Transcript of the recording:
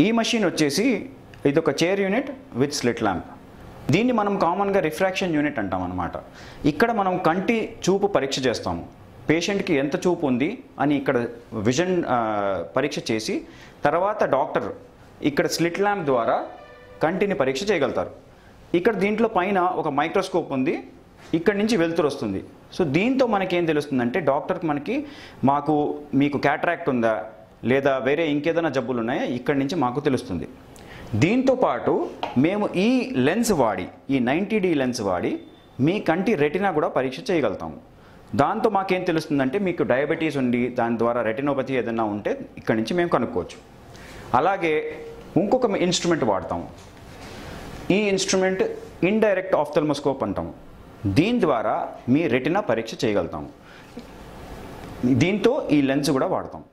ఈ మషిన్ వచ్చేసి ఇది ఒక chair unit with slit lamp దీన్ని మనం కామన్గా రిఫ్రాక్షన్ యూనిట్ అంటాం అనమాట ఇక్కడ మనం కంటి చూపు పరీక్ష చేస్తాము పేషెంట్కి ఎంత చూపు ఉంది అని ఇక్కడ విజన్ ఆ, పరీక్ష చేసి తర్వాత డాక్టర్ ఇక్కడ స్లిట్ ల్యాంప్ ద్వారా కంటిని పరీక్ష చేయగలుగుతారు ఇక్కడ దీంట్లో పైన ఒక మైక్రోస్కోప్ ఉంది ఇక్కడ నుంచి వెలుతురు వస్తుంది సో దీంతో మనకేం తెలుస్తుందంటే డాక్టర్కి మనకి మాకు మీకు క్యాట్రాక్ట్ ఉందా లేదా వేరే ఇంకేదైనా జబ్బులు ఉన్నాయా ఇక్కడి నుంచి మాకు తెలుస్తుంది దీంతో పాటు మేము ఈ లెన్స్ వాడి ఈ నైంటీ డి లెన్స్ వాడి మీ కంటి రెటినా కూడా పరీక్ష చేయగలుగుతాము దాంతో మాకేం తెలుస్తుందంటే మీకు డయాబెటీస్ ఉండి దాని ద్వారా రెటినోపతి ఏదైనా ఉంటే ఇక్కడి నుంచి మేము కనుక్కోవచ్చు అలాగే ఇంకొక ఇన్స్ట్రుమెంట్ వాడతాము ఈ ఇన్స్ట్రుమెంట్ ఇండైరెక్ట్ ఆఫ్థల్మోస్కోప్ అంటాము దీని ద్వారా మీ రెటినా పరీక్ష చేయగలుగుతాము దీంతో ఈ లెన్స్ కూడా వాడతాం